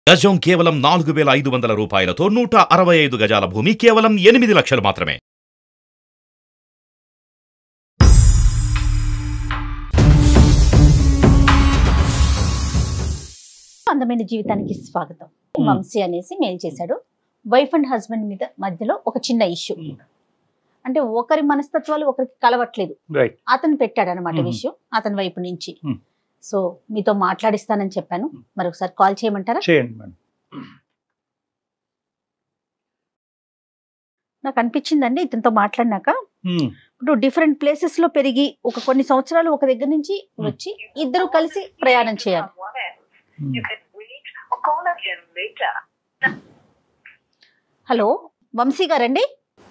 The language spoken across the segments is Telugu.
గజం కేవలం నాలుగు వేల ఐదు వందల రూపాయలతో నూట అరవై ఐదు గజాల భూమి కేవలం ఎనిమిది లక్షలు మాత్రమే అందమైన జీవితానికి స్వాగతం వంశీ అనేసి మెయిల్ చేశాడు వైఫ్ అండ్ హస్బెండ్ మీద మధ్యలో ఒక చిన్న ఇష్యూ అంటే ఒకరి మనస్తత్వాలు ఒకరికి కలవట్లేదు రైట్ అతను పెట్టాడు అనమాట Mhm. విషయం అతని వైపు నుంచి Hmm. సో మీతో మాట్లాడిస్తానని చెప్పాను మరి ఒకసారి కాల్ చేయమంటారా చేయండి మేడం నాకు అనిపించిందండి ఇతనితో మాట్లాడినాక ఉమ్, ఇప్పుడు డిఫరెంట్ ప్లేసెస్ లో పెరిగి ఒక కొన్ని సంవత్సరాలు ఒక దగ్గర నుంచి వచ్చి ఇద్దరు కలిసి ప్రయాణం చేయాలి ఉమ్. You can reach or call again later. Hello Vamsi గారండి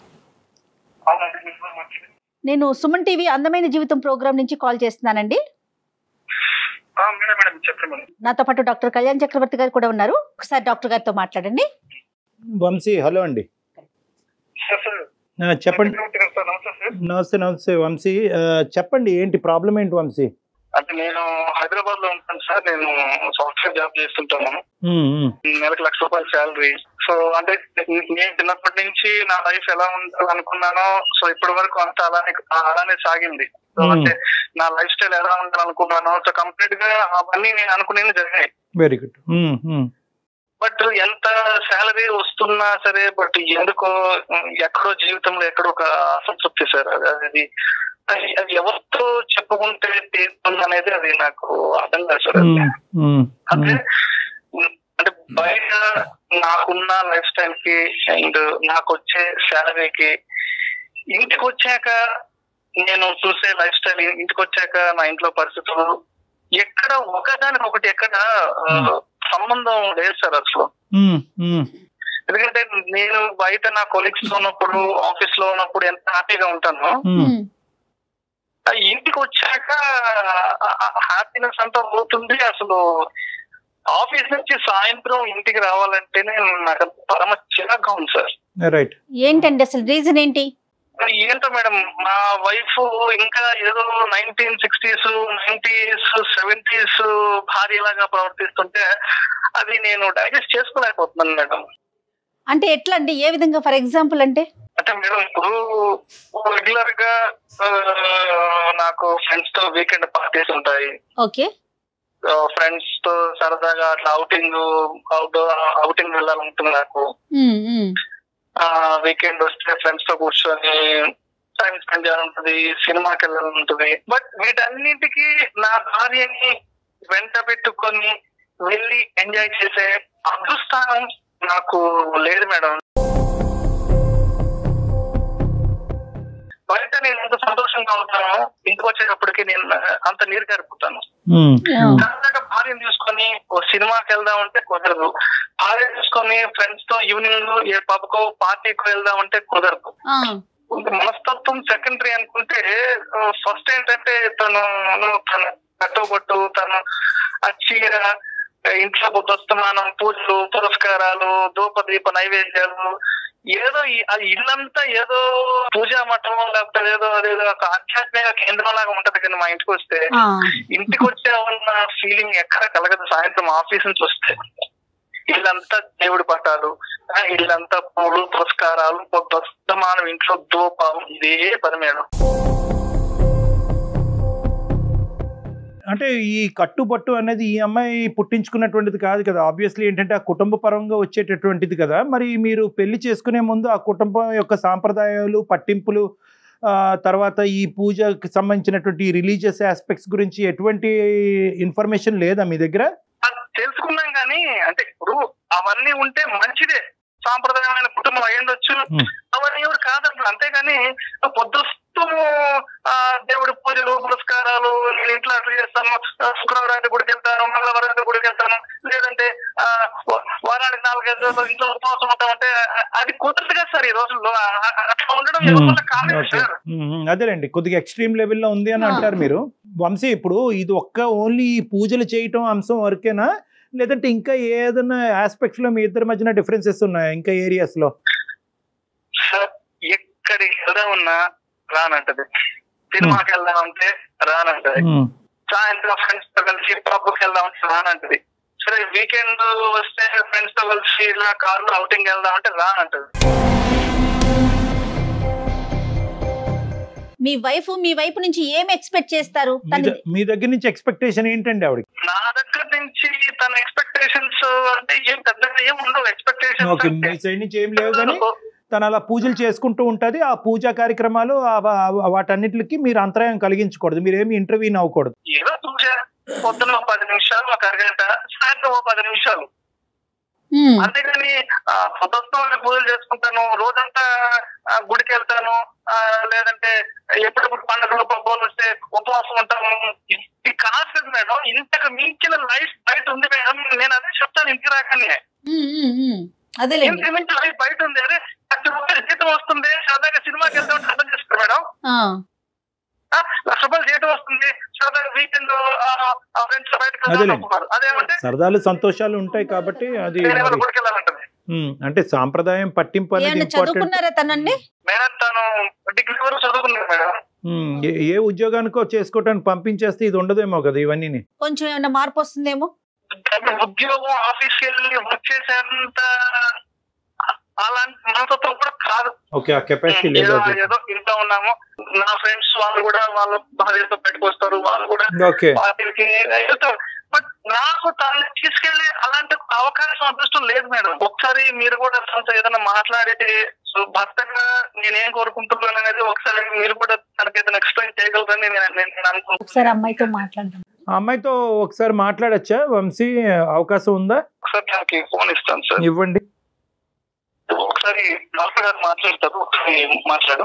నేను సుమన్ టీవీ అందమైన జీవితం ప్రోగ్రామ్ నుంచి కాల్ చేస్తున్నానండి మేడం మేడం చెప్పండి మేడం నాతో పాటు డాక్టర్ కళ్యాణ్ చక్రవర్తి గారు కూడా ఉన్నారు ఒకసారి డాక్టర్ గారితో మాట్లాడండి వంశీ హలో అండి సార్ సార్ ఆ, చెప్పండి చక్రవర్తి గారు సార్ నమస్తే సార్ నమస్తే నమస్తే వంశీ ఆ, చెప్పండి ఏంటి ప్రాబ్లం ఏంటి వంశీ అంటే నేను హైదరాబాద్ లో ఉంటాను సార్ నేను సాఫ్ట్వేర్ జాబ్ చేస్తుంటాను ఉమ్, ఉమ్, నెలకు లక్ష రూపాయల శాలరీ సో అంటే నేను చిన్నప్పటి నుంచి నా లైఫ్ ఎలా ఉండాలనుకున్నానో సో ఇప్పటి వరకు అంతా అలానే అలానే సాగింది సో Hmm. అంటే నా లైఫ్ స్టైల్ ఎలా ఉండాలనుకున్నానో సో కంప్లీట్ గా అవన్నీ నేను అనుకునేవి జరిగాయి very good um, um, but ఎంత శాలరీ వస్తున్నా సరే బట్ ఎందుకో ఉమ్, ఎక్కడో జీవితంలో ఎక్కడో ఒక అసంతృప్తి సార్ అది అది అది- అది ఎవరితో చెప్పుకుంటే తీరుతుంది అనేది అది నాకు అర్థం కాదు సార్ అది. ఉమ్, ఉమ్, అంటే ఉమ్, ఉమ్, అంటే బయట నాకున్న లైఫ్ స్టైల్ కి అండ్ నాకు వచ్చే శాలరీకి ఇంటికి వచ్చాక నేను చూసే లైఫ్ స్టైల్ ఇంటికి వచ్చాక నా ఇంట్లో పరిస్థితులు ఎక్కడ ఒకదానికి ఒకటి ఎక్కడ ఆ, సంబంధం లేదు సార్ అసలు ఉమ్, ఉమ్, ఎందుకంటే నేను బయట నా కొలీగ్స్ లో ఉన్నప్పుడు ఆఫీస్ లో ఉన్నప్పుడు ఎంత హ్యాపీగా ఉంటానో ఉమ్, ఆ ఇంటికి వచ్చాక హ్యాపీనెస్ అంతా పోతుంది అసలు ఆఫీస్ నుంచి సాయంత్రం ఇంటికి రావాలంటేనే నాకు అంత పరమ చిరాగ్గా ఉంది సార్ రైట్ ఏంటండి అసలు రీజన్ ఏంటి మరి ఏంటో మేడం మా వైఫ్ ఇంకా ఏదో నైన్టీన్ సిక్స్టీస్ నైన్టీస్ సెవెంటీస్ భార్యలాగా ప్రవర్తిస్తుంటే అది నేను డైజెస్ట్ చేసుకోలేకపోతున్నాను మేడం అంటే ఎట్లా అండి ఏ విధంగా ఫర్ ఎగ్జాంపుల్ అంటే అంటే మేడం ఇప్పుడు రెగ్యులర్ గా ఆ, నాకు ఫ్రెండ్స్ తో వీకెండ్ పార్టీస్ ఉంటాయి ఓకే ఫ్రెండ్స్ తో సరదాగా అట్లా అవుటింగ్ అవుట్డోర్ అవుటింగ్ వెళ్ళాలనుకుంటుంది నాకు వీకెండ్ వస్తే ఫ్రెండ్స్ తో కూర్చొని టైం స్పెండ్ చేయాలంటది సినిమాకి వెళ్ళాలంటది బట్ వీటన్నిటికీ నా భార్యని వెంట పెట్టుకొని వెళ్ళి ఎంజాయ్ చేసే అదృష్టం నాకు లేదు మేడం బయట నేను ఎంత సంతోషంగా ఉంటానో ఇంటికి వచ్చేటప్పటికి నేను అంత నీరు గారిపోతాను ఉమ్, ఉమ్, సరదాగా భార్యను తీసుకొని ఓ సినిమాకి వెళ్దాం అంటే కుదరదు భార్య తీసుకొని ఫ్రెండ్స్ తో ఈవినింగ్ ఏ పబ్కో పార్టీకో వెళ్దాం అంటే కుదరదు ఇంకా మనస్తత్వం సెకండరీ అనుకుంటే ఫస్ట్ ఏంటంటే తను తన కట్టుబట్టు తను ఆ చీర ఇంట్లో బుద్ధస్తమానం పూజలు పురస్కారాలు ధూపదీప నైవేద్యాలు ఏదో ఈ- ఆ ఇల్లంతా ఏదో పూజా మఠం లేకపోతే ఏదో అదేదో ఒక ఆధ్యాత్మిక కేంద్రం లాగా ఉంటది కానీ మా ఇంటికి వస్తే ఇంటికి వచ్చామన్న ఫీలింగ్ ఎక్కడ కలగదు సాయంత్రం ఆఫీస్ నుంచి వస్తే ఇల్లంతా దేవుడి పటాలు ఆ, ఇల్లంతా పూలు పురస్కారాలు ప్రస్తుతమానం ఇంట్లో ధూపం ఇదే పని మేడం అంటే ఈ కట్టుబట్టు అనేది ఈ అమ్మాయి పుట్టించుకున్నటువంటిది కాదు కదా ఆబ్వియస్లీ ఏంటంటే ఆ కుటుంబ పరంగా వచ్చేటటువంటిది కదా మరి మీరు పెళ్లి చేసుకునే ముందు ఆ కుటుంబం యొక్క సాంప్రదాయాలు పట్టింపులు ఆ, తర్వాత ఈ పూజకి సంబంధించినటువంటి రిలీజియస్ ఆస్పెక్ట్స్ గురించి ఎటువంటి ఇన్ఫర్మేషన్ లేదా మీ దగ్గర అది తెలుసుకున్నాం కానీ అంటే ఇప్పుడు అవన్నీ ఉంటే మంచిదే సాంప్రదాయమైన కుటుంబం అయ్యుండొచ్చు Hmm. అవన్నీ ఎవరు కాదంటారు అంతేగాని పొద్దుస్తూ ఆ దేవుడి పూజలు పురస్కారాలు నేను ఇంట్లో అట్లా చేస్తాను ఆ, శుక్రవారం అయితే గుడికి వెళ్తాను మంగళవారం అయితే గుడికి వెళ్తాను లేదంటే ఆ, వ- వారానికి నాలుగైదు రోజులు ఇంట్లో ఉపవాసం ఉంటామంటే ఆ, అది కుదరదు కదా సార్ ఈ రోజుల్లో ఆ, ఆ, అట్లా ఉండడం ఎవరి వల్ల కాలేదు ఓకే సార్ అదేనండి కొద్దిగా ఎక్స్ట్రీమ్ లెవెల్లో ఉంది అని ఆ. అంటారు మీరు వంశీ ఇప్పుడు ఇది ఒక్క ఓన్లీ పూజలు చేయటం అంశం వరకేనా లేదంటే ఇంకా ఏదైనా ఆస్పెక్ట్స్ లో మీ ఇద్దరి మధ్యన డిఫరెన్సెస్ ఉన్నాయా ఇంకా ఏరియాస్ లో సార్ ఎక్కడికి వెళ్దామన్నా రానంటది సినిమాకి వెళ్దామంటే రానంటది ఉమ్, సాయంత్రం ఫ్రెండ్స్ తో కలిసి పబ్కి వెళ్దామంటే రానంటది సరే వీకెండ్ వస్తే ఫ్రెండ్స్ తో కలిసి ఇలా కార్లో అవుటింగ్ వెళ్దాం అంటే రా అంటది మీ వైఫ్ మీ వైపు నుంచి ఏం ఎక్స్పెక్ట్ చేస్తారు మీ తన ద- మీ దగ్గర నుంచి ఎక్స్పెక్టేషన్ ఏంటండి ఆవిడ నా దగ్గర నుంచి తన ఎక్స్పెక్టేషన్స్ అంటే ఏం పెద్దగా ఏం ఉండవు ఓకే ఎక్స్పెక్టేషన్స్ మీ సైడ్ నుంచి ఏం లేవు కానీ తను అలా పూజలు చేసుకుంటూ ఉంటది ఆ పూజా కార్యక్రమాలు ఆ- ఆ- వాటన్నిటికి మీరు అంతరాయం కలిగించకూడదు మీరేమి ఇంటర్వ్యూ అవ్వకూడదు ఏదో పూజ పొద్దున ఒక పది నిమిషాలు ఒక అరగంట సాయంత్రం ఒక పది నిమిషాలు ఉమ్, అంతేగాని ఆ, పొద్దున్న పూజలు చేసుకుంటాను రోజంతా ఆ, గుడికి వెళ్తాను ఆ, లేదంటే ఎప్పుడెప్పుడు పండుగలు పబ్బులు వస్తే ఉపవాసం ఉంటాను ఇది కాదు మేడం ఇంతకు మించిన లైఫ్ బయట ఉంది మేడం నేను అదే చెప్తాను ఇంటికి రాకనే ఉమ్, ఉమ్, ఉమ్. అదేలేండి ఇంతకు మించిన లైఫ్ బయట ఉంది అదే లక్ష రూపాయలు జీతం వస్తుంది సరదాగా సినిమాకి వెళ్తాం అర్థం చేసుకో మేడం ఆ, ఆ, లక్ష రూపాయలు జీతం వస్తుంది సరదాగా వీకెండ్ ఫ్రెండ్స్ బయటకు అదేలే. వెళ్తాం అనుకున్నారు. అదేమంటే సరదాలు సంతోషాలు ఉంటాయి కాబట్టి అది వేరే వాళ్ళ మరి, గుడికి వెళ్ళాలంటది ఉమ్, అంటే సాంప్రదాయం పట్టింపు అనేది ఏమన్నా ఇంపార్టెంట్ చదువుకున్నారా తనండి మేడం తను డిగ్రీ వరకు చదువుకున్నాను మేడం ఉమ్, ఏ- ఏ ఉద్యోగానికో చేసుకోవటానికి పంపించేస్తే ఇది ఉండదేమో కదా ఇవన్నీ కొంచెం ఏమన్నా మార్పు వస్తుందేమో దాన్ని ఉద్యోగం ఆఫీస్కి వెళ్ళి వర్క్ చేసేంత అలాంటి మనస్తత్వం కూడా కాదు ఓకే ఆ కెపాసిటీ లేదు ఏదో అది. ఏదో ఇంట్లో ఉన్నాము నా ఫ్రెండ్స్ వాళ్ళు కూడా వాళ్ళ భార్యతో పెట్టుకొస్తారు వాళ్ళు కూడా ఓకే పార్టీలకి వెళ్తారు బట్ నాకు తనని తీసుకెళ్లి అలాంటి అవకాశం అదృష్టం లేదు మేడం ఒకసారి మీరు కూడా తనతో ఏదైనా మాట్లాడితే సో భర్తగా నేనేం కోరుకుంటున్నాను అనేది ఒకసారి మీరు కూడా తనకి ఏదైనా ఎక్స్ప్లెయిన్ చేయగలరని నేను నేను- నేను అనుకుంటున్నాను ఒకసారి అమ్మాయితో మాట్లాడదాం ఆ అమ్మాయితో ఒకసారి మాట్లాడచ్చా వంశీ అవకాశం ఉందా ఒకసారి నాకు ఫోన్ ఇస్తాను సార్ ఇవ్వండి ఒకసారి డాక్టర్ గారు మాట్లాడతారు ఒకసారి మాట్లాడు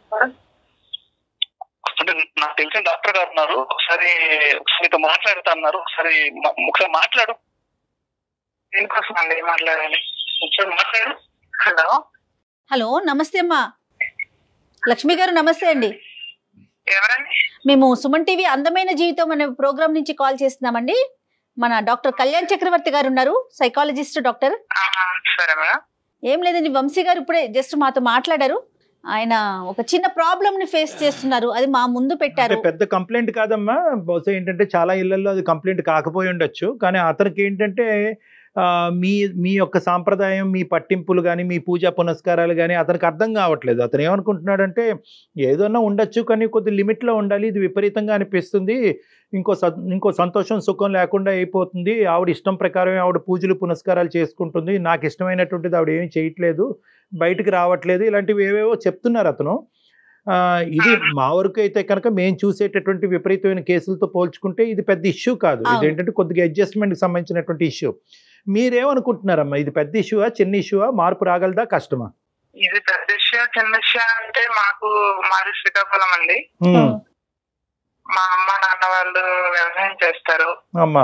అంటే నాకు తెలిసిన డాక్టర్ గారు ఉన్నారు ఒకసారి ఒకసారి మీతో మాట్లాడుతా అన్నారు ఒకసారి మా- ఒకసారి మాట్లాడు దేనికోసం అండి మాట్లాడాలి ఒకసారి మాట్లాడు హలో హలో నమస్తే అమ్మా లక్ష్మి గారు నమస్తే అండి ఎవరండి మేము సుమన్ టీవీ అందమైన జీవితం అనే ప్రోగ్రామ్ నుంచి కాల్ చేస్తున్నామండి మన డాక్టర్ కళ్యాణ్ చక్రవర్తి గారు ఉన్నారు సైకాలజిస్ట్ డాక్టర్ సరే మేడం ఏం లేదండి వంశీ గారు ఇప్పుడే జస్ట్ మాతో మాట్లాడారు ఆయన ఒక చిన్న ప్రాబ్లమ్ ని ఫేస్ చేస్తున్నారు అది మా ముందు అంటే పెట్టారు పెద్ద కంప్లైంట్ కాదమ్మా బహుశా ఏంటంటే చాలా ఇళ్లలో అది కంప్లైంట్ కాకపోయి ఉండొచ్చు కానీ అతనికి ఏంటంటే ఆ, మీ మీ యొక్క సాంప్రదాయం మీ పట్టింపులు కానీ మీ పూజా పునస్కారాలు కానీ అతనికి అర్థం కావట్లేదు అతను ఏమనుకుంటున్నాడంటే ఏదన్నా ఉండొచ్చు కానీ కొద్ది లిమిట్లో ఉండాలి ఇది విపరీతంగా అనిపిస్తుంది ఇంకో స- ఇంకో సంతోషం సుఖం లేకుండా అయిపోతుంది ఆవిడ ఇష్టం ప్రకారం ఆవిడ పూజలు పునస్కారాలు చేసుకుంటుంది నాకు ఇష్టమైనటువంటిది ఆవిడ ఏమీ చేయట్లేదు బయటికి రావట్లేదు ఇలాంటివి ఏవేవో చెప్తున్నారు అతను ఆ, ఇది మా వరకు అయితే కనుక మేము చూసేటటువంటి విపరీతమైన కేసులతో పోల్చుకుంటే ఇది పెద్ద ఇష్యూ కాదు అవును. ఇది ఏంటంటే కొద్దిగా అడ్జస్ట్మెంట్కి సంబంధించినటువంటి ఇష్యూ మీరేమనుకుంటున్నారమ్మా ఇది పెద్ద ఇష్యూవా చిన్న ఇష్యూవా మార్పు రాగలదా కష్టమా ఇది పెద్ద విషయం చిన్న విషయం అంటే మాకు మాది శ్రీకాకుళం అండి ఉమ్, మా అమ్మ నాన్న వాళ్ళు వ్యవసాయం చేస్తారు అమ్మా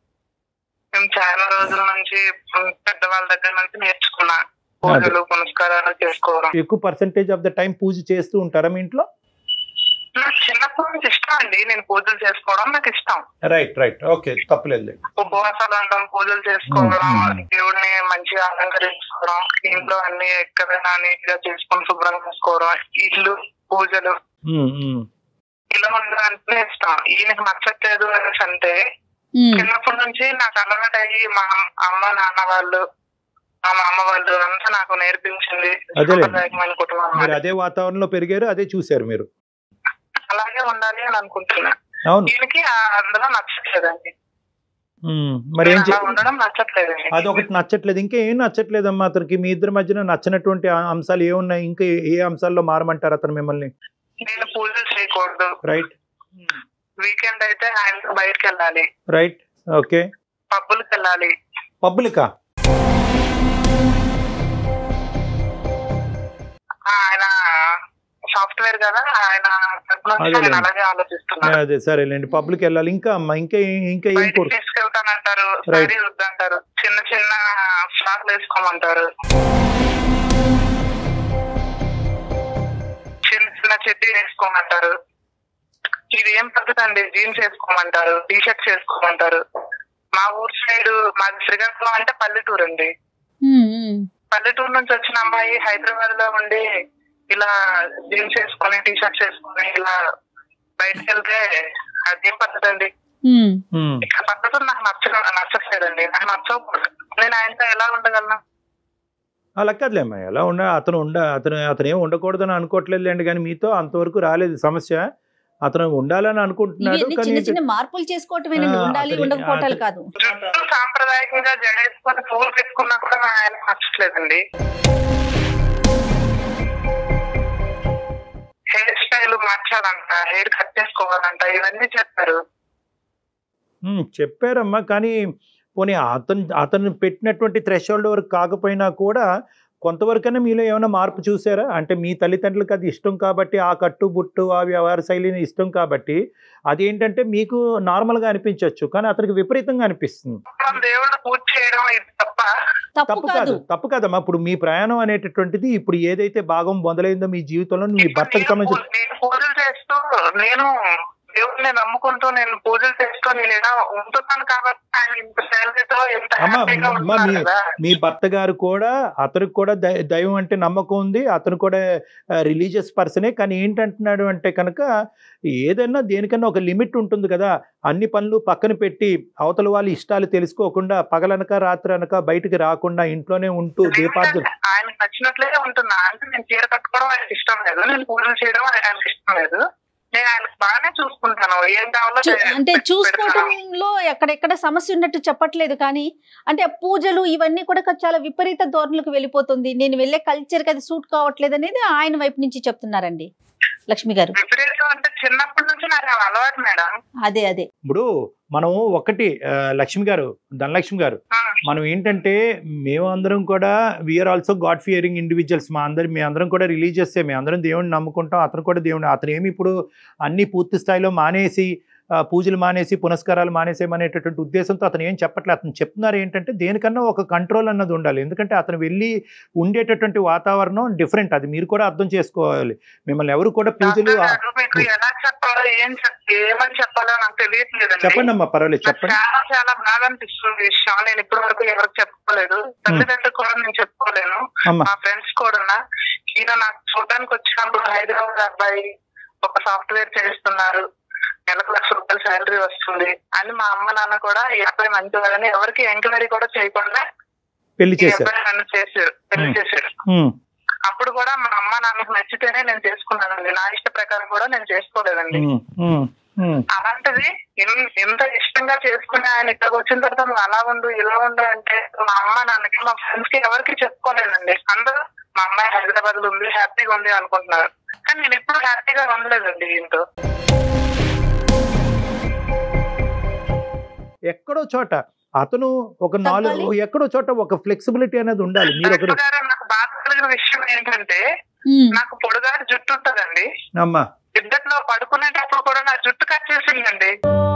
మేము చాలా రోజుల నుంచి ఉమ్, పెద్దవాళ్ళ దగ్గర నుంచి నేర్చుకున్నా పూజలు పునస్కారాలు చేసుకోవడం ఎక్కువ పర్సంటేజ్ ఆఫ్ ద టైం పూజ చేస్తూ ఉంటారా మీ ఇంట్లో నాకు చిన్నప్పటి నుంచి ఇష్టం అండి నేను పూజలు చేసుకోవడం నాకు ఇష్టం రైట్ రైట్ ఓకే తప్పలేదు ఉపవాసాలు ఉండడం పూజలు చేసుకోవడం మ్మ్. దేవుడిని మంచిగా అలంకరించుకోవడం ఇంట్లో అన్ని ఎక్కడైనా నీట్ గా చేసుకొని శుభ్రం చేసుకోవడం ఇల్లు పూజలు ఉమ్, ఉమ్. ఇలా ఉండడానికి ఇష్టం ఈయనకు నచ్చట్లేదు అనేసి అంటే ఉమ్, చిన్నప్పటి నుంచి నాకు అలవాటు అయ్యి మా అమ్- అమ్మ నాన్న వాళ్ళు మా అమ్మ వాళ్ళు అంతా నాకు నేర్పించింది అదేలే. సాంప్రదాయకమైన కుటుంబం మీరు మాది. అదే వాతావరణంలో పెరిగారు అదే చూశారు మీరు అలాగే ఉండాలి అని అనుకుంటున్నా అవును దీనికి ఆ- అందులో నచ్చట్లేదండి ఉమ్, మరి ఏం అలా చే ఉండడం నచ్చట్లేదండి అదొకటి నచ్చట్లేదు ఇంకా ఏం నచ్చట్లేదమ్మా అతనికి మీ ఇద్దరి మధ్యన నచ్చినటువంటి ఆ అంశాలు ఏమున్నాయి ఇంకా ఏ- ఏ అంశాల్లో మారమంటారు అతను మిమ్మల్ని నేను పూజలు చేయకూడదు రైట్ వీకెండ్ అయితే ఆయనతో బయటకు వెళ్ళాలి రైట్ ఓకే పబ్బులకు వెళ్ళాలి పబ్లికా ఆయన సాఫ్ట్వేర్ కదా ఆయన తరపున నుంచి అదేలే. ఆయన అలాగే ఆలోచిస్తున్నారు అదే సరేలేండి పబ్లిక్ వెళ్ళాలి ఇంకా అమ్మా ఇంకా ఏ- ఇంకా ఏం బయటికి కోరు తీసుకెళ్తానంటారు Right. సారీ వద్దంటారు చిన్న చిన్న ఫ్రాక్లు వేసుకోమంటారు చిన్న చిన్న చెడ్డీ వేసుకోమంటారు ఇది ఏం పద్ధతి అండి జీన్స్ వేసుకోమంటారు టీ షర్ట్స్ వేసుకోమంటారు మా ఊరు సైడ్ మాది శ్రీకాకుళం అంటే పల్లెటూరు అండి ఉమ్, ఉమ్. పల్లెటూరు నుంచి వచ్చిన అమ్మాయి హైదరాబాద్ లో ఉండి ఇలా జీన్స్ వేసుకొని టీ షర్ట్స్ వేసుకొని ఇలా బయటకు వెళ్తే అదేం పద్ధతి అండి ఉమ్. ఉమ్. ఇక్కడ పద్ధతులు నాకు నచ్చ నచ్చట్లేదండి నాకు నచ్చకూడదు నేను ఆయనతో ఎలా ఉండగలను అలా కాదులేమ్మా ఎలా ఉండ అతను ఉండ అతను అతను ఏం ఉండకూడదని అనుకోవట్లేదులేండి కానీ మీతో అంతవరకు రాలేదు సమస్య అతను ఉండాలని అనుకుంటున్నాడు ఇవన్నీ కానీ చిన్న చిన్న మార్పులు చేసుకోవటమేనండి ఆ, ఉండాలి అతని- ఉండకపోవటాలు అతని- కాదు జుట్టు సాంప్రదాయకంగా జడేసుకొని పూలు పెట్టుకున్నా కూడా నా ఆయన నచ్చట్లేదండి హెయిర్ స్టైల్ మార్చాలంట హెయిర్ కట్ చేసుకోవాలంట ఇవన్నీ చెప్పారు ఉమ్, చెప్పారమ్మా కానీ పోనీ అతను అతను పెట్టినటువంటి థ్రెషోల్డ్ వరకు కాకపోయినా కూడా కొంతవరకైనా మీలో ఏమైనా మార్పు చూసారా అంటే మీ తల్లిదండ్రులకు అది ఇష్టం కాబట్టి ఆ కట్టు బుట్టు ఆ వ్యవహార శైలిని ఇష్టం కాబట్టి అదేంటంటే మీకు నార్మల్గా అనిపించవచ్చు కానీ అతనికి విపరీతంగా అనిపిస్తుంది మనం దేవుళ్ళు పూజ చేయడం ఇది తప్ప తప్పు తప్పు కాదు కాదు తప్పు కాదమ్మా ఇప్పుడు మీ ప్రయాణం అనేటటువంటిది ఇప్పుడు ఏదైతే భాగం మొదలైందో మీ జీవితంలో మీ ఇప్పుడు భర్తకు నేను సంబంధించి పూ- నేను పూజలు చేస్తూ నేను దేవుడిని నమ్ముకుంటూ నేను పూజలు చేస్తూ నేను ఇలా ఉంటున్నాను కాబట్టి ఆయన ఇంత శాలరీతో ఎంత అమ్మా, హ్యాపీగా అమ్మా, ఉంటున్నారు మీ- కదా మీ భర్త గారు కూడా అతనికి కూడా దై- దైవం అంటే నమ్మకం ఉంది అతను కూడా రిలీజియస్ పర్సనే కానీ ఏంటంటున్నాడు అంటే కనుక ఏదైనా దేనికన్నా ఒక లిమిట్ ఉంటుంది కదా అన్ని పనులు పక్కన పెట్టి అవతల వాళ్ళ ఇష్టాలు తెలుసుకోకుండా పగలనక రాత్రి అనక బయటికి రాకుండా ఇంట్లోనే ఉంటూ దీపార్థన నేను ఆయనకు నచ్చినట్లే ఉంటున్నా అంటే నేను చీర కట్టుకోవడం ఆయనకి ఇష్టం లేదు నేను పూజలు చేయడం ఆయనకి ఇష్టం లేదు నేను ఆయనకు బాగానే చూసుకుంటాను ఏం కావాలో చూ- చే- అంటే పెడతాను. చూసుకోవడంలో ఎక్కడెక్కడ సమస్య ఉన్నట్టు చెప్పట్లేదు కానీ అంటే ఆ పూజలు ఇవన్నీ కూడా చాలా విపరీత ధోరణులకు వెళ్ళిపోతుంది నేను వెళ్ళే కల్చర్కి అది సూట్ కావట్లేదు అనేది ఆయన వైపు నుంచి చెప్తున్నారండి లక్ష్మి గారు విపరీతం అంటే చిన్నప్పటి నుంచి నాకు అలవాటు మేడం అదే అదే ఇప్పుడు మనం ఒకటి ఆ, లక్ష్మి గారు ధనలక్ష్మి గారు ఆ, మనం ఏంటంటే మేము అందరం కూడా we are also God fearing individuals మా అందరం మీ అందరం కూడా రిలీజియస్సే మేము అందరం దేవుడిని నమ్ముకుంటాం అతను కూడా దేవుడిని అతను ఏమి ఇప్పుడు అన్ని పూర్తి స్థాయిలో మానేసి ఆ, పూజలు మానేసి పునస్కారాలు మానేసేమనేటటువంటి ఉద్దేశంతో అతను ఏం చెప్పట్లేదు అతను చెప్తున్నారు ఏంటంటే దేనికన్నా ఒక కంట్రోల్ అన్నది ఉండాలి ఎందుకంటే అతను వెళ్ళి ఉండేటటువంటి వాతావరణం డిఫరెంట్ అది మీరు కూడా అర్థం చేసుకోవాలి మిమ్మల్ని ఎవరు కూడా పూజలు డాక్టర్ గారు, మీకు ఎలా చెప్పాలో ఏం చెప్ ఏమని చెప్పాలో నాకు తెలియట్లేదండి చెప్పండి అమ్మా పర్వాలేదు నాకు చెప్పండి చాలా చాలా బాధ అనిపిస్తుంది ఈ విషయం నేను ఇప్పటి వరకు ఎవరికి చెప్పుకోలేదు తల్లిదండ్రులు కూడా నేను చెప్పుకోలేను అమ్మా మా ఫ్రెండ్స్ కూడా ఈయన నాకు చూడడానికి వచ్చినప్పుడు హైదరాబాద్ అబ్బాయి ఒక సాఫ్ట్వేర్ చేస్తున్నారు నెలకు లక్ష రూపాయల శాలరీ వస్తుంది అని మా అమ్మ నాన్న కూడా ఈ అబ్బాయి మంచివాడని ఎవరికి ఎంక్వైరీ కూడా చేయకుండా పెళ్లి ఈ చేశారు అబ్బాయి నన్ను చేశారు పెళ్లి Hmm. చేశారు ఉమ్, అప్పుడు కూడా మా అమ్మ నాన్నకు నచ్చితేనే నేను చేసుకున్నానండి నా ఇష్ట ప్రకారం కూడా నేను చేసుకోలేదండి ఉమ్, ఉమ్, ఉమ్. అలాంటిది ఇన్- ఇంత ఇష్టంగా చేసుకుని ఆయన ఇక్కడికి వచ్చిన తర్వాత నువ్వు అలా ఉండు ఇలా ఉండు అంటే మా అమ్మ నాన్నకి మా ఫ్రెండ్స్ కి ఎవరికి చెప్పుకోలేదండి అందరూ మా అమ్మాయి హైదరాబాద్ లో ఉంది హ్యాపీగా ఉంది అనుకుంటున్నారు కానీ నేను ఎప్పుడు హ్యాపీగా ఉండలేదండి దీంతో ఎక్కడో చోట అతను ఒక నాలుగు తగ్గాలి. ఎక్కడో చోట ఒక ఫ్లెక్సిబిలిటీ అనేది ఉండాలి మీరు ఒకరు డాక్టర్ గారు నాకు బాధ కలిగిన విషయం ఏంటంటే ఉమ్. నాకు పొడుగాటి జుట్టు ఉంటదండి అమ్మా ఇద్దట్లో పడుకునేటప్పుడు కూడా నా జుట్టు కట్ చేసిందండి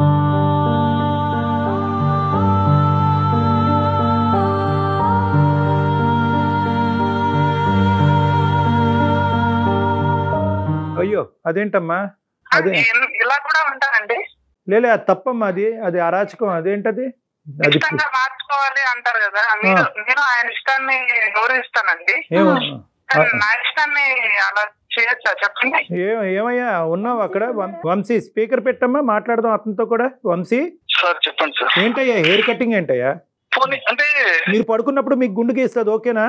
అయ్యో అదేంటమ్మా అదే ఇ- ఇలా కూడా ఉంటానండి లేలే అది తప్పమ్మా అది అది అరాచకం అదేంటది అది ఇష్టంగా మార్చుకోవాలి అంటారు కదా మీరు నేను ఆయన ఇష్టాన్ని గౌరవిస్తానండి ఏమో కానీ నా ఇష్టాన్ని అలా చేయొచ్చా చెప్పండి ఏ ఏమయ్యా ఉన్నావు అక్కడ వం- వంశీ స్పీకర్ పెట్టమ్మా మాట్లాడదాం అతనితో కూడా వంశీ సార్ చెప్పండి సార్ ఏంటయ్యా హెయిర్ కటింగ్ ఏంటయ్యా పోనీ అంటే మీరు పడుకున్నప్పుడు మీకు గుండు గీస్తుంది ఓకేనా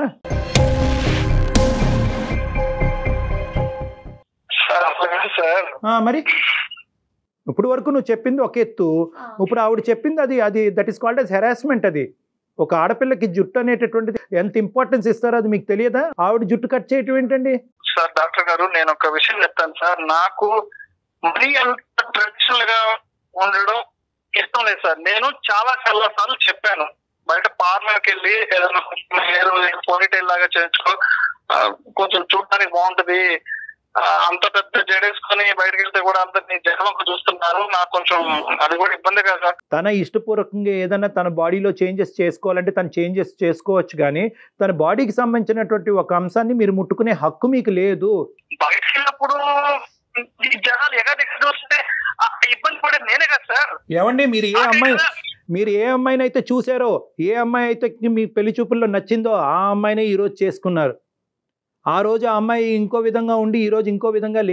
సార్ అసలు కాదు సార్ ఆ, మరి ఇప్పుడు వరకు నువ్వు చెప్పింది ఒక ఎత్తు ఇప్పుడు ఆవిడ చెప్పింది అది అది that is called as harassment అది ఒక ఆడపిల్లకి జుట్టు అనేటటువంటిది ఎంత ఇంపార్టెన్స్ ఇస్తారో అది మీకు తెలియదా ఆవిడ జుట్టు కట్ చేయటం ఏంటండి సార్ డాక్టర్ గారు నేను ఒక విషయం చెప్తాను సార్ నాకు మరీ అంత ట్రెడిషనల్ గా ఉండడం ఇష్టం లేదు సార్ నేను చాలా చాలా సార్లు చెప్పాను బయట పార్లర్కి వెళ్ళి ఏదైనా హెయిర్ పోనీటైల్ లాగా చేయించుకో ఆ, కొంచెం చూడడానికి బాగుంటది ఆ, అంత పెద్ద జడేసుకొని బయటకు వెళ్తే కూడా అందరినీ జనం చూస్తున్నారు నాకు కొంచెం అది కూడా ఇబ్బంది కదా సార్ తన ఇష్టపూర్వకంగా ఏదైనా తన బాడీలో చేంజెస్ చేసుకోవాలంటే తను చేంజెస్ చేసుకోవచ్చు కానీ తన బాడీకి సంబంధించినటువంటి ఒక అంశాన్ని మీరు ముట్టుకునే హక్కు మీకు లేదు బయటకు వెళ్ళినప్పుడు ఈ జనాలు ఎగది చూస్తే ఆ, ఇబ్బంది పడేది నేనే కదా సార్ ఏమండి మీరు ఏ అదే అమ్మాయి కదా. మీరు ఏ అమ్మాయిని అయితే చూసారో ఏ అమ్మాయి అయితే మీ పెళ్లి చూపుల్లో నచ్చిందో ఆ అమ్మాయినే ఈరోజు చేసుకున్నారు ఆ రోజు ఆ అమ్మాయి ఇంకో విధంగా ఉండి ఈ రోజు ఇంకో విధంగా లేదు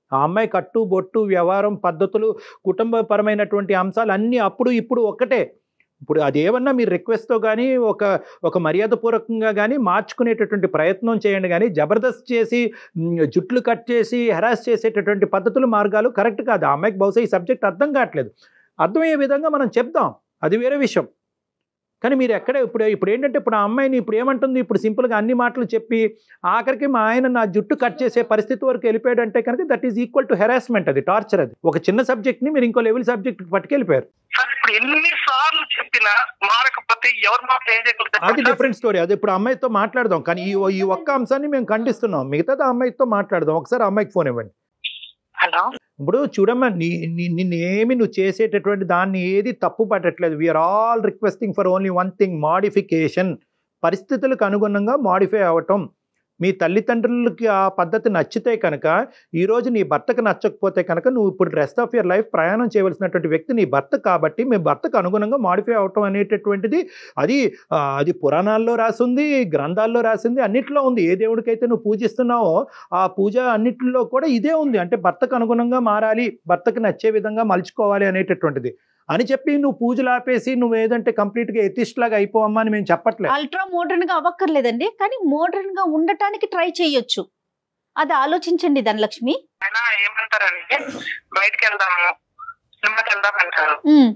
ఆ అమ్మాయి కట్టు బొట్టు వ్యవహారం పద్ధతులు కుటుంబపరమైనటువంటి అంశాలు అన్నీ అప్పుడు ఇప్పుడు ఒక్కటే ఇప్పుడు అది ఏమన్నా మీరు రిక్వెస్ట్తో కానీ ఒక ఒక మర్యాదపూర్వకంగా కానీ మార్చుకునేటటువంటి ప్రయత్నం చేయండి కానీ జబర్దస్త్ చేసి మ్, జుట్లు కట్ చేసి హెరాస్ చేసేటటువంటి పద్ధతులు మార్గాలు కరెక్ట్ కాదు ఆ అమ్మాయికి బహుశా ఈ సబ్జెక్ట్ అర్థం కావట్లేదు అర్థమయ్యే విధంగా మనం చెప్దాం అది వేరే విషయం కానీ మీరు ఎక్కడ ఇప్పుడు ఇప్పుడు ఏంటంటే ఇప్పుడు ఆ అమ్మాయిని ఇప్పుడు ఏమంటుంది ఇప్పుడు సింపుల్గా అన్ని మాటలు చెప్పి ఆఖరికి మా ఆయన నా జుట్టు కట్ చేసే పరిస్థితి వరకు వెళ్ళిపోయాడు అంటే కనుక that is equal to harassment అది టార్చర్ అది ఒక చిన్న సబ్జెక్ట్ని మీరు ఇంకో లెవెల్ సబ్జెక్ట్ పట్టుకెళ్ళిపోయారు సార్ ఇప్పుడు ఎన్ని సార్లు చెప్పినా మారకపోతే ఎవరు మాత్రం ఏం అది చేయగలుగుతారు డిఫరెంట్ స్టోరీ అది ఇప్పుడు అమ్మాయితో మాట్లాడదాం కానీ ఈ ఈ ఒక్క అంశాన్ని మేము ఖండిస్తున్నాం మిగతాది ఆ అమ్మాయితో మాట్లాడదాం ఒకసారి ఆ అమ్మాయికి ఫోన్ ఇవ్వండి హలో ఇప్పుడు చూడమ్మా నీ నీ- నిన్ను ఏమి నువ్వు చేసేటటువంటి దాన్ని ఏది తప్పు పట్టట్లేదు we are all requesting for only one thing modification పరిస్థితులకు అనుగుణంగా మాడిఫై అవ్వటం మీ తల్లిదండ్రులకి ఆ పద్ధతి నచ్చితే కనుక ఈరోజు నీ భర్తకు నచ్చకపోతే కనుక నువ్వు ఇప్పుడు రెస్ట్ ఆఫ్ యర్ లైఫ్ ప్రయాణం చేయవలసినటువంటి వ్యక్తి నీ భర్త కాబట్టి మీ భర్తకు అనుగుణంగా మాడిఫై అవటం అనేటటువంటిది అది ఆ, అది పురాణాల్లో రాసింది గ్రంథాల్లో రాసింది అన్నిట్లో ఉంది ఏ దేవుడికైతే నువ్వు పూజిస్తున్నావో ఆ పూజ అన్నిటిలో కూడా ఇదే ఉంది అంటే భర్తకు అనుగుణంగా మారాలి భర్తకు నచ్చే విధంగా మలుచుకోవాలి అనేటటువంటిది అని చెప్పి నువ్వు పూజలు ఆపేసి నువ్వు ఏదంటే కంప్లీట్గా ఎథిస్ట్ లాగా అయిపోవమ్మా అని మేము చెప్పట్లేదు అల్ట్రా మోడర్న్ గా అవ్వక్కర్లేదండి కానీ మోడర్న్ గా ఉండటానికి ట్రై చేయొచ్చు అది ఆలోచించండి ధనలక్ష్మి ఆయన ఏమంటారంటే బయటికి వెళ్దాము సినిమాకి వెళ్దాం అంటారు ఉమ్,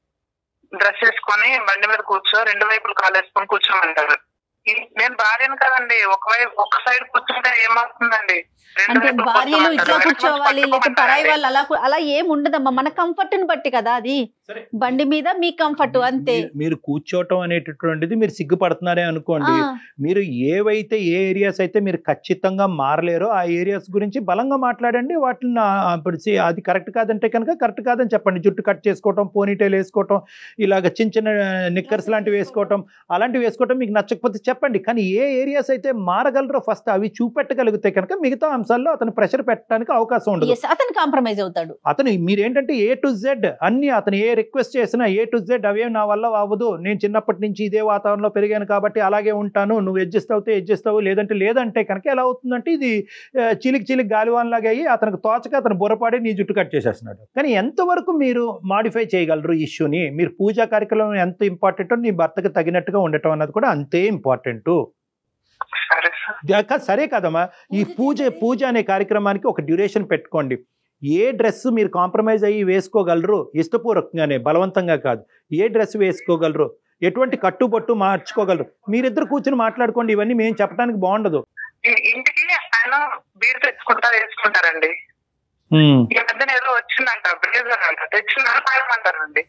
డ్రెస్ వేసుకొని బండి మీద కూర్చో రెండు వైపులు కాలు వేసుకొని కూర్చోమంటారు ఈ- నేను భార్యను కదండి ఒక వైపు ఒక సైడ్ కూర్చుంటే ఏమవుతుందండి రెండు అంటే వైపులు భార్యలు ఇట్లా కూర్చోమంటారు. కూర్చోవాలి లేకపోతే పట్టుకోమంటారు. పరాయి వాళ్ళు అలా కూ- అలా ఏం ఉండదమ్మా మన కంఫర్ట్ ని బట్టి కదా అది సరే. బండి మీద మీ కంఫర్ట్ అంతే మీరు- మీరు కూర్చోవటం అనేటటువంటిది మీరు సిగ్గుపడుతున్నారే అనుకోండి ఆ, మీరు ఏవైతే ఏ ఏరియాస్ అయితే మీరు ఖచ్చితంగా మారలేరో ఆ ఏరియాస్ గురించి బలంగా మాట్లాడండి వాటిని నా- ఇప్పుడు see, అది కరెక్ట్ కాదంటే కనుక కరెక్ట్ కాదని చెప్పండి జుట్టు కట్ చేసుకోవటం పోనీటైల్ వేసుకోవటం ఇలాగ చిన్న చిన్న నిక్కర్స్ లాంటివి వేసుకోవటం అలాంటివి వేసుకోవటం మీకు నచ్చకపోతే చెప్పండి కానీ ఏ ఏరియాస్ అయితే మారగలరో ఫస్ట్ అవి చూపెట్టగలిగితే కనుక మిగతా అంశాల్లో అతను ప్రెషర్ పెట్టడానికి అవకాశం ఉండదు yes, అతను కాంప్రమైజ్ అవుతాడు అతను మీరేంటంటే ఏ టు జెడ్ అన్ని అతను ఏ రిక్వెస్ట్ చేసినా ఏ టు జెడ్ అవేం నా వల్ల అవ్వదు నేను చిన్నప్పటి నుంచి ఇదే వాతావరణంలో పెరిగాను కాబట్టి అలాగే ఉంటాను నువ్వు అడ్జస్ట్ అవుతే అడ్జస్ట్ అవ్వు లేదంటే లేదంటే కనుక ఎలా అవుతుందంటే ఇది ఆ, చిలికి చిలికి గాలివాన్లాగా అయ్యి అతనికి తోచక అతను బుర్రపాడి నీ జుట్టు కట్ చేసేస్తున్నాడు కానీ ఎంతవరకు మీరు మాడిఫై చేయగలరు ఇష్యూని మీరు పూజా కార్యక్రమం ఎంత ఇంపార్టెంటో నీ భర్తకు తగినట్టుగా ఉండటం అన్నది కూడా అంతే ఇంపార్టెంట్ సరే సార్ కా- సరే కదమ్మా ఈ పూజ పూజ అనే కార్యక్రమానికి ఒక డ్యూరేషన్ పెట్టుకోండి ఏ డ్రెస్ మీరు కాంప్రమైజ్ అయ్యి వేసుకోగలరు ఇష్టపూర్వకంగానే బలవంతంగా కాదు ఏ డ్రెస్ వేసుకోగలరు ఎటువంటి కట్టుబొట్టు మార్చుకోగలరు మీరిద్దరు కూర్చుని మాట్లాడుకోండి ఇవన్నీ మేము చెప్పడానికి బాగుండదు ఇ- ఇంటికి ఆయన బీర్ తెచ్చుకుంటారు వేసుకుంటారండి ఈ మధ్యన ఏదో వచ్చిందంట బ్రేజర్ అంట తెచ్చిన తాగమంటారండి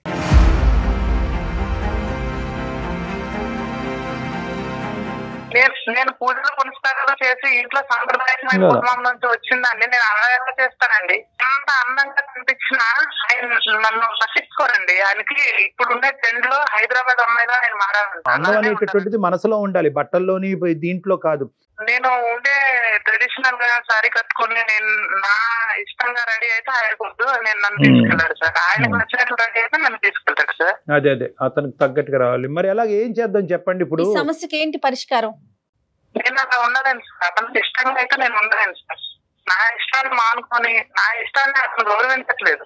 నేను నేను పూజలు పునస్కారాలు చేసి ఇంట్లో సాంప్రదాయమైన లేదా? కుటుంబం నుంచి వచ్చిందండి నేను అలా ఎలా చేస్తానండి అంత అందంగా కనిపించిన ఆయన నన్ను పట్టించుకోరండి ఆయనకి ఇప్పుడు ఉండే ట్రెండ్ లో హైదరాబాద్ అమ్మాయిలా నేను మారాలంట అందం అలానే ఉంటాను. అనేటటువంటిది మనసులో ఉండాలి బట్టల్లోని దీంట్లో కాదు నేను ఉండే ట్రెడిషనల్ గా సారీ కట్టుకుని నేను నా ఇష్టంగా రెడీ అయితే ఆయన వద్దు నేను నన్ను Hmm. తీసుకెళ్లాడు సార్ ఆయనకు Hmm. నచ్చినట్లు రెడీ అయితే నన్ను తీసుకెళ్తాడు సార్ అదే అదే అతనికి తగ్గట్టుగా రావాలి మరి ఎలా ఏం చేద్దాం చెప్పండి ఇప్పుడు ఈ సమస్యకి ఏంటి పరిష్కారం నేను అలా ఉండలేను సార్ అతనికి ఇష్టంగా అయితే నేను ఉండలేను సార్ నా ఇష్టాన్ని మానుకొని నా ఇష్టాన్ని అతను గౌరవించట్లేదు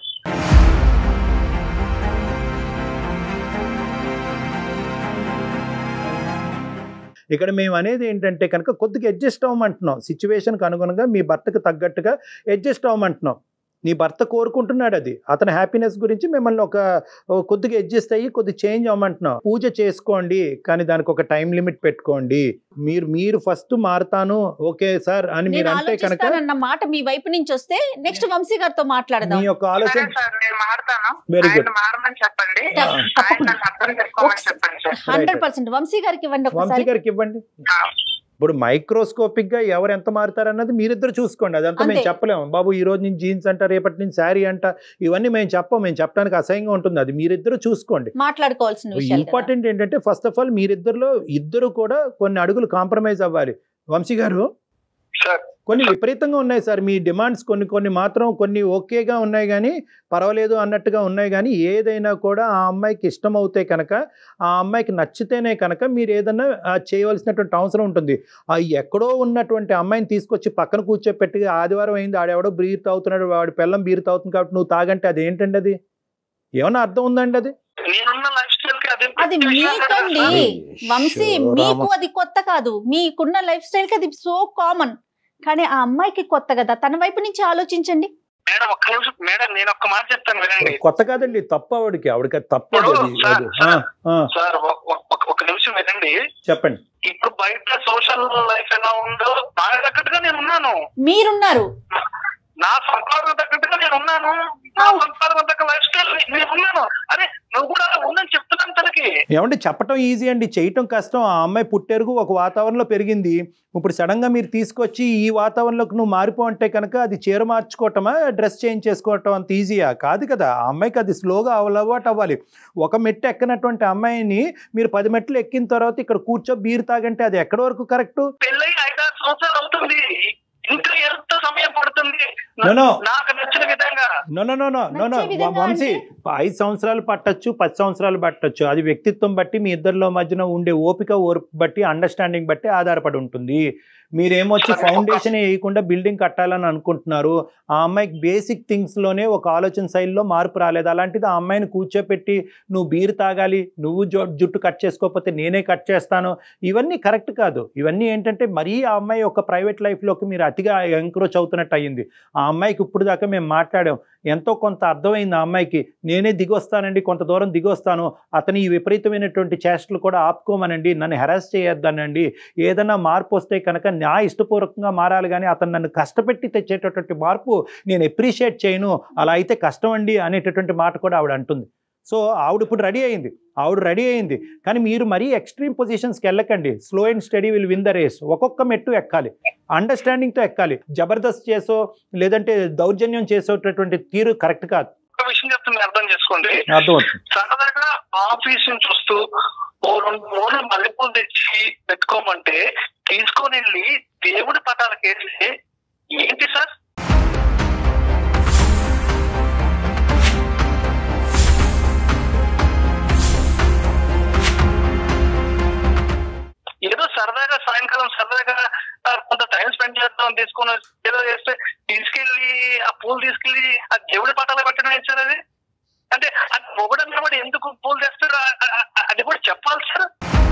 ఇక్కడ మేము అనేది ఏంటంటే కనుక కొద్దిగా అడ్జస్ట్ అవ్వమంటున్నాం సిచ్యువేషన్కి అనుగుణంగా మీ భర్తకు తగ్గట్టుగా అడ్జస్ట్ అవ్వమంటున్నాం నీ భర్త కోరుకుంటున్నాడు అది అతని హ్యాపీనెస్ గురించి మిమ్మల్ని ఒక ఒక కొద్దిగా అడ్జస్ట్ అయ్యి కొద్దిగా చేంజ్ అవ్వమంటున్నాం పూజ చేసుకోండి కానీ దానికి ఒక టైం లిమిట్ పెట్టుకోండి మీరు మీరు ఫస్ట్ మారుతాను ఓకే సార్ అని నేను మీరు అంటే కనుక ఆలోచిస్తానన్న మాట మీ వైపు నుంచి వస్తే నెక్స్ట్ వంశీ గారితో మాట్లాడదాం మీ యొక్క సరే ఆలోచన సార్ నేను మారుతాను Very good. ఆయన మారమని చెప్పండి Yeah, ఆయన తప్పకుండా. నన్ను అర్థం చేసుకోమని ఒకసారి- చెప్పండి సార్ హండ్రెడ్ పర్సెంట్ వంశీ గారికి ఇవ్వండి వంశీ ఒకసారి గారికి ఇవ్వండి ఆ, ఇప్పుడు మైక్రోస్కోపిక్ గా ఎవరు ఎంత మారుతారన్నది మీరిద్దరు చూసుకోండి అదంతా మేము అంతే. చెప్పలేము బాబు ఈ రోజు నుంచి జీన్స్ అంట రేపటి నుంచి శారీ అంట ఇవన్నీ మేము చెప్పం మేము చెప్పడానికి అసహ్యంగా ఉంటుంది అది మీరిద్దరు చూసుకోండి మాట్లాడుకోవాల్సిన విషయాలు కదా. ఇంపార్టెంట్ ఏంటంటే ఫస్ట్ ఆఫ్ ఆల్ మీరిద్దరిలో ఇద్దరు కూడా కొన్ని అడుగులు కాంప్రమైజ్ అవ్వాలి వంశీ గారు సార్ కొన్ని విపరీతంగా ఉన్నాయి సార్ మీ డిమాండ్స్ కొన్ని కొన్ని మాత్రం కొన్ని ఓకేగా ఉన్నాయి కానీ పర్వాలేదు అన్నట్టుగా ఉన్నాయి కానీ ఏదైనా కూడా ఆ అమ్మాయికి ఇష్టం అవుతే కనుక ఆ అమ్మాయికి నచ్చితేనే కనుక మీరు ఏదన్నా ఆ, చేయవలసినటువంటి అవసరం ఉంటుంది ఆ ఎక్కడో ఉన్నటువంటి అమ్మాయిని తీసుకొచ్చి పక్కన కూర్చోపెట్టి ఆదివారం అయింది ఆడెవడో బీరు తాగుతున్నాడు వాడి పిల్లం బీరు తాగుతుంది కాబట్టి నువ్వు తాగంటే అది ఏంటండి అది ఏమన్నా అర్థం ఉందండి అది నేనున్న లైఫ్ స్టైల్ కి అది అది మీకండి అరే, వంశీ శివ మీకు రామ. అది కొత్త కాదు మీకున్న లైఫ్ స్టైల్ కి అది సో కామన్ కానీ ఆ అమ్మాయికి కొత్త కదా తన వైపు నుంచి ఆలోచించండి మేడం ఒక్క నిమిషం మేడం నేను ఒక్క మాట చెప్తాను వినండి కొత్త కాదండి తప్పు ఆవిడకి ఆవిడకి అది తప్పు అది అది అది. ఆ, ఆ, సార్ ఒ- ఒ- ఒక్క- ఒక్క నిమిషం వినండి చెప్పండి ఇప్పుడు బయట సోషల్ లైఫ్ ఎలా ఉందో దానికి తగ్గట్టుగా నేను ఉన్నాను మీరున్నారు నా సంపాదన తగ్గట్టుగా నేను ఉన్నాను నా సంపాదన తగ్గ లైఫ్ స్టైల్ నేను ఉన్నాను అరే నువ్వు కూడా అలా ఉందని చెప్తున్నాను తనకి ఏమంటే చెప్పటం ఈజీ అండి చేయటం కష్టం ఆ అమ్మాయి పుట్టెరుగు ఒక వాతావరణంలో పెరిగింది ఇప్పుడు సడన్ గా మీరు తీసుకొచ్చి ఈ వాతావరణంలోకి నువ్వు మారిపో అంటే కనుక అది చీర మార్చుకోవటమా డ్రెస్ చేంజ్ చేసుకోవటం అంత ఈజీయా కాదు కదా ఆ అమ్మాయికి అది స్లోగా అలవాటు అవ్వాలి ఒక మెట్టు ఎక్కనటువంటి అమ్మాయిని మీరు పది మెట్లు ఎక్కిన తర్వాత ఇక్కడ కూర్చో బీర్ తాగంటే అది ఎక్కడి వరకు కరెక్ట్ పెళ్ళై ఐదారు సంవత్సరాలు అవుతుంది ఇంకా ఎంత సమయం పడుతుంది No, no. నాకు నచ్చిన విధంగా no no no no no no నచ్చే విధంగా వంశీ ఐదు సంవత్సరాలు పట్టొచ్చు పది సంవత్సరాలు పట్టొచ్చు అది వ్యక్తిత్వం బట్టి మీ ఇద్దరిలో మధ్యన ఉండే ఓపిక ఓర్పు బట్టి అండర్స్టాండింగ్ బట్టి ఆధారపడి ఉంటుంది మీరేమొచ్చి ఫౌండేషన్ వేయకుండా బిల్డింగ్ కట్టాలని అనుకుంటున్నారు ఆ అమ్మాయికి బేసిక్ థింగ్స్లోనే ఒక ఆలోచన శైలిలో మార్పు రాలేదు అలాంటిది ఆ అమ్మాయిని కూర్చోపెట్టి నువ్వు బీర్ తాగాలి నువ్వు జు- జుట్టు కట్ చేసుకోకపోతే నేనే కట్ చేస్తాను ఇవన్నీ కరెక్ట్ కాదు ఇవన్నీ ఏంటంటే మరీ ఆ అమ్మాయి ఒక ప్రైవేట్ లైఫ్లోకి మీరు అతిగా ఎంక్రోచ్ అవుతున్నట్టు అయ్యింది ఆ అమ్మాయికి ఇప్పుడు దాకా మేము మాట్లాడాం ఎంతో కొంత అర్థమైంది ఆ అమ్మాయికి నేనే దిగొస్తానండి కొంత దూరం దిగొస్తాను అతని ఈ విపరీతమైనటువంటి చేష్టలు కూడా ఆపుకోమనండి నన్ను హెరాస్ చేయొద్దనండి ఏదైనా మార్పు వస్తే కనుక నా ఇష్టపూర్వకంగా మారాలి కానీ అతను నన్ను కష్టపెట్టి తెచ్చేటటువంటి మార్పు నేను ఎప్రిషియేట్ చేయను అలా అయితే కష్టం అండి అనేటటువంటి మాట కూడా ఆవిడ అంటుంది సో ఆవిడ ఇప్పుడు రెడీ అయింది ఆవిడ రెడీ అయింది కానీ మీరు మరీ ఎక్స్ట్రీమ్ పొజిషన్స్కి వెళ్ళకండి slow and steady will win the race ఒక్కొక్క మెట్టు ఎక్కాలి అండర్స్టాండింగ్తో ఎక్కాలి జబర్దస్త్ చేసో లేదంటే దౌర్జన్యం చేసేటటువంటి తీరు కరెక్ట్ కాదు ఒక విషయం చెప్తే మీరు అర్థం చేసుకోండి అర్థమవుతుంది సరదాగా ఆఫీస్ నుంచి వస్తూ ఓ రెండు మూడు మల్లెపూలు తెచ్చి పెట్టుకోమంటే తీసుకొని వెళ్ళి దేవుడి పటాలకు వేస్తే ఏంటి సార్ ఏదో సరదాగా సాయంకాలం సరదాగా ఆ, కొంత టైం స్పెండ్ చేద్దాం తీసుకొని వచ్చి ఏదో చేస్తే తీసుకెళ్లి ఆ పూలు తీసుకెళ్లి ఆ దేవుడి పటాలు పెట్టడం ఏంటి సార్ అది అంటే అది మొగడన్న కూడా ఎందుకు పూలు తెస్తాడు ఆ- ఆ- ఆ- అది కూడా చెప్పాలి సార్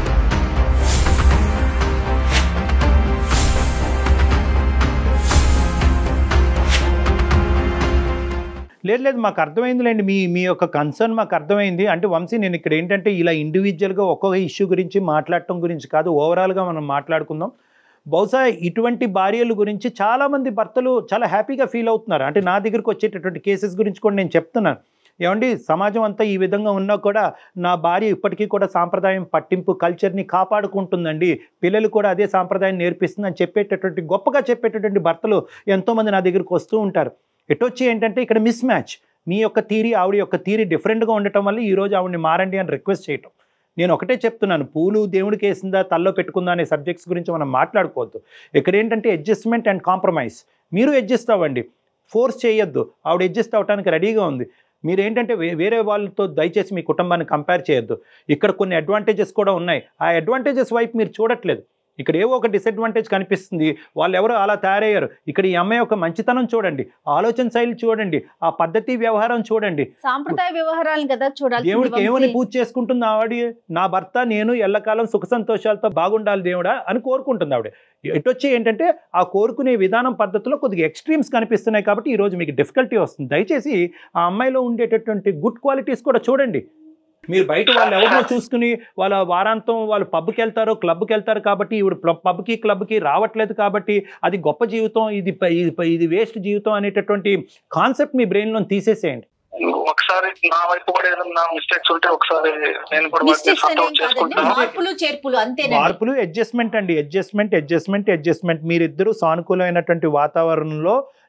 లేదు లేదు మాకు అర్థమైందిలేండి మీ మీ యొక్క కన్సర్న్ మాకు అర్థమైంది అంటే వంశీ నేను ఇక్కడ ఏంటంటే ఇలా ఇండివిజువల్గా ఒక్కొక్క ఇష్యూ గురించి మాట్లాడటం గురించి కాదు ఓవరాల్గా మనం మాట్లాడుకుందాం బహుశా ఇటువంటి భార్యల గురించి చాలామంది భర్తలు చాలా హ్యాపీగా ఫీల్ అవుతున్నారు అంటే నా దగ్గరికి వచ్చేటటువంటి కేసెస్ గురించి కూడా నేను చెప్తున్నాను ఏమండి సమాజం అంతా ఈ విధంగా ఉన్నా కూడా నా భార్య ఇప్పటికీ కూడా సాంప్రదాయం పట్టింపు కల్చర్ని కాపాడుకుంటుందండి పిల్లలు కూడా అదే సాంప్రదాయం నేర్పిస్తుందని చెప్పేటటువంటి గొప్పగా చెప్పేటటువంటి భర్తలు ఎంతోమంది నా దగ్గరికి వస్తూ ఉంటారు ఎటొచ్చి ఏంటంటే ఇక్కడ మిస్ మ్యాచ్ మీ యొక్క థీరీ ఆవిడ యొక్క థీరీ డిఫరెంట్గా ఉండటం వల్ల ఈరోజు ఆవిడని మారండి అని రిక్వెస్ట్ చేయటం నేను ఒకటే చెప్తున్నాను పూలు దేవుడికి వేసిందా తల్లో పెట్టుకుందా అనే సబ్జెక్ట్స్ గురించి మనం మాట్లాడుకోవద్దు ఇక్కడ ఏంటంటే అడ్జస్ట్మెంట్ అండ్ కాంప్రమైజ్ మీరు అడ్జస్ట్ అవ్వండి ఫోర్స్ చేయొద్దు ఆవిడ అడ్జస్ట్ అవ్వడానికి రెడీగా ఉంది మీరు ఏంటంటే వే- వేరే వాళ్ళతో దయచేసి మీ కుటుంబాన్ని కంపేర్ చేయొద్దు ఇక్కడ కొన్ని అడ్వాంటేజెస్ కూడా ఉన్నాయి ఆ అడ్వాంటేజెస్ వైపు మీరు చూడట్లేదు ఇక్కడ ఏవో ఒక డిసడ్వాంటేజ్ కనిపిస్తుంది వాళ్ళు ఎవరో అలా తయారయ్యారు ఇక్కడ ఈ అమ్మాయి యొక్క మంచితనం చూడండి ఆలోచన శైలి చూడండి ఆ పద్ధతి వ్యవహారం చూడండి సాంప్రదాయ వ్యవహారాలు కదా చూడాలి దేవుడికి ఏమని పూజ చేసుకుంటుంది ఆవిడ నా భర్త నేను ఎల్లకాలం సుఖ సంతోషాలతో బాగుండాలి దేవుడా అని కోరుకుంటుంది ఆవిడ ఎటొచ్చి ఏంటంటే ఆ కోరుకునే విధానం పద్ధతిలో కొద్దిగా ఎక్స్ట్రీమ్స్ కనిపిస్తున్నాయి కాబట్టి ఈ రోజు మీకు డిఫికల్టీ వస్తుంది దయచేసి ఆ అమ్మాయిలో ఉండేటటువంటి గుడ్ క్వాలిటీస్ కూడా చూడండి మీరు బయట వాళ్ళు ఎవరినో చూసుకుని వాళ్ళ వారాంతం వాళ్ళు పబ్కి వెళ్తారు క్లబ్కి వెళ్తారు కాబట్టి ఇవి పబ్కి క్లబ్కి రావట్లేదు కాబట్టి అది గొప్ప జీవితం ఇది ప- ఇది ప- ఇది వేస్ట్ జీవితం అనేటటువంటి కాన్సెప్ట్ మీ బ్రెయిన్లో తీసేసేయండి ఒకసారి నా వైపు కూడా ఏదన్నా మిస్టేక్స్ ఉంటే ఒకసారి నేను కూడా వాటిని మిస్టేక్స్ సార్ట్ అనేం అవుట్ కాదండి చేసుకుంటాను మార్పులు చేర్పులు అంతేనండి మార్పులు అడ్జస్ట్మెంట్ అండి అడ్జస్ట్మెంట్ అడ్జస్ట్మెంట్ అడ్జస్ట్మెంట్ మీరిద్దరూ సానుకూలమైనటువంటి వాతావరణంలో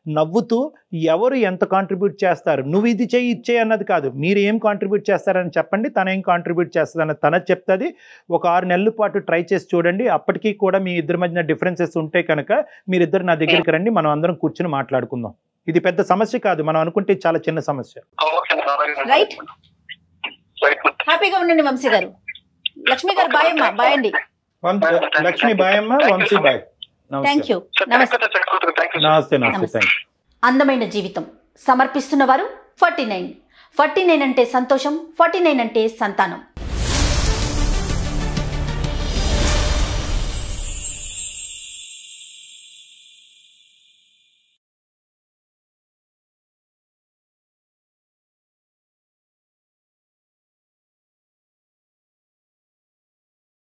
నవ్వుతూ ఎవరు ఎంత కాంట్రిబ్యూట్ చేస్తారు నువ్వు ఇది చేయి ఇది చేయి అన్నది కాదు మీరు ఏం కాంట్రిబ్యూట్ చేస్తారని చెప్పండి తను ఏం కాంట్రిబ్యూట్ చేస్తుంది అన్నది తన చెప్తుంది ఒక ఆరు నెలల పాటు ట్రై చేసి చూడండి అప్పటికీ కూడా మీ ఇద్దరి మధ్యన డిఫరెన్సెస్ ఉంటే కనుక మీరిద్దరు నా దగ్గరికి రండి మనం అందరం కూర్చుని మాట్లాడుకుందాం ఇది పెద్ద సమస్య కాదు మనం అనుకుంటే ఇది చాలా చిన్న సమస్య ఓకే మేడం, అలాగే మేడం. Right right madam. హ్యాపీగా ఉండండి వంశీ గారు లక్ష్మి గారు బాయ్ అమ్మా బాయ్ అండి వంశీ లక్ష్మి బాయ్ అమ్మ Vamshi bye thank you sir, నమస్తే thank you sir, thank you, thank you sir. నమస్తే నమస్తే నమస్తే. థ్యాంక్ అందమైన జీవితం సమర్పిస్తున్న వారు ఫార్టీ నైన్ ఫార్టీ నైన్ అంటే సంతోషం ఫార్టీ నైన్ అంటే సంతానం